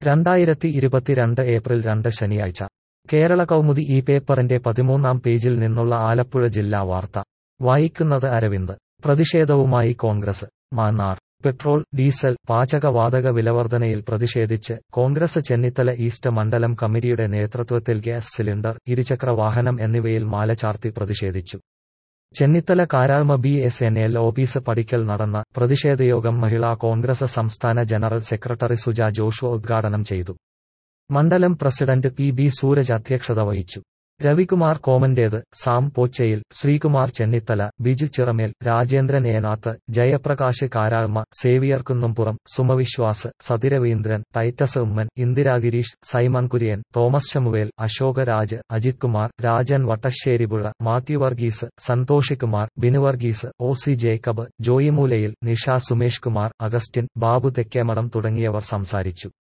രണ്ടായിരത്തി ഇരുപത്തിരണ്ട് ഏപ്രിൽ രണ്ട് ശനിയാഴ്ച കേരള കൗമുദി ഈ പേപ്പറിന്റെ പതിമൂന്നാം പേജിൽ നിന്നുള്ള ആലപ്പുഴ ജില്ലാ വാർത്ത വായിക്കുന്നത് അരവിന്ദ് പ്രതിഷേധവുമായി കോൺഗ്രസ് മാന്നാർ പെട്രോൾ ഡീസൽ പാചകവാതക വിലവർധനയിൽ പ്രതിഷേധിച്ച് കോൺഗ്രസ് ചെന്നിത്തല ഈസ്റ്റ് മണ്ഡലം കമ്മിറ്റിയുടെ നേതൃത്വത്തിൽ ഗ്യാസ് സിലിണ്ടർ ഇരുചക്ര വാഹനം എന്നിവയിൽ മാല ചാർത്തി പ്രതിഷേധിച്ചു Chennithala Karazhma B S N L office പടിക്കൽ നടന്ന പ്രതിഷേധയോഗം മഹിളാ കോൺഗ്രസ് സംസ്ഥാന ജനറൽ സെക്രട്ടറി സുജ ജോഷുവ ഉദ്ഘാടനം ചെയ്തു മണ്ഡലം പ്രസിഡന്റ് പി ബി സൂരജ് അധ്യക്ഷത വഹിച്ചു രവികുമാർ കോമന്റേത് സാം പോച്ചയിൽ ശ്രീകുമാർ ചെന്നിത്തല ബിജു ചിറമേൽ രാജേന്ദ്രൻ ഏനാത്ത് ജയപ്രകാശ് കാരാൾമ സേവിയർ കുന്നുംപുറം സുമവിശ്വാസ് സതിരവീന്ദ്രൻ ടൈറ്റസ് ഉമ്മൻ ഇന്ദിരാഗിരീഷ് സൈമൺ കുര്യൻ തോമസ് ശമുവേൽ അശോക രാജ് അജിത് കുമാർ രാജൻ വട്ടശ്ശേരിപുഴ മാത്യു വർഗീസ് സന്തോഷ് കുമാർ ബിനു വർഗീസ് ഒ സി ജേക്കബ് ജോയിമൂലയിൽ നിഷ സുമേഷ് കുമാർ അഗസ്റ്റിൻ ബാബു തെക്കേമഠം തുടങ്ങിയവർ സംസാരിച്ചു